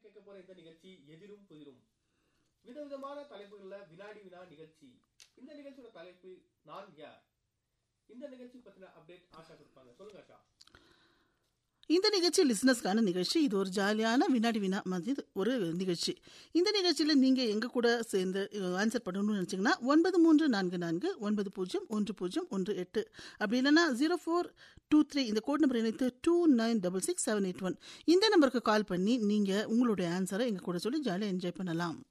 கேட்க போற இந்த நிகழ்ச்சி எதிரும் புதிரும் விதவிதமான தலைப்புகள்ல வினாடி வினா நிகழ்ச்சி இந்த நிகழ்ச்சியோட தலைப்பு நான் யார் இந்த நிகழ்ச்சி பத்தின அப்டேட் ஆஷா கொடுப்பாங்க சொல்லுங்க ஆஷா இந்த நிகழ்ச்சி லிஸ்னஸ்க்கான நிகழ்ச்சி இது ஒரு ஜாலியான வினாடி வினா மாதிரி ஒரு நிகழ்ச்சி இந்த நிகழ்ச்சியில் நீங்கள் எங்கள் கூட சேர்ந்து ஆன்சர் பண்ணணும்னு நினச்சிங்கன்னா ஒன்பது மூன்று நான்கு நான்கு ஒன்பது பூஜ்ஜியம் ஒன்று பூஜ்ஜியம் ஒன்று எட்டு அப்படி இல்லைன்னா ஜீரோ ஃபோர் டூ த்ரீ இந்த கோட் நம்பர் இணைத்து two nine double six seven eight one இந்த நம்பருக்கு கால் பண்ணி நீங்கள் உங்களுடைய ஆன்சரை எங்கள் கூட சொல்லி ஜாலியாக என்ஜாய் பண்ணலாம்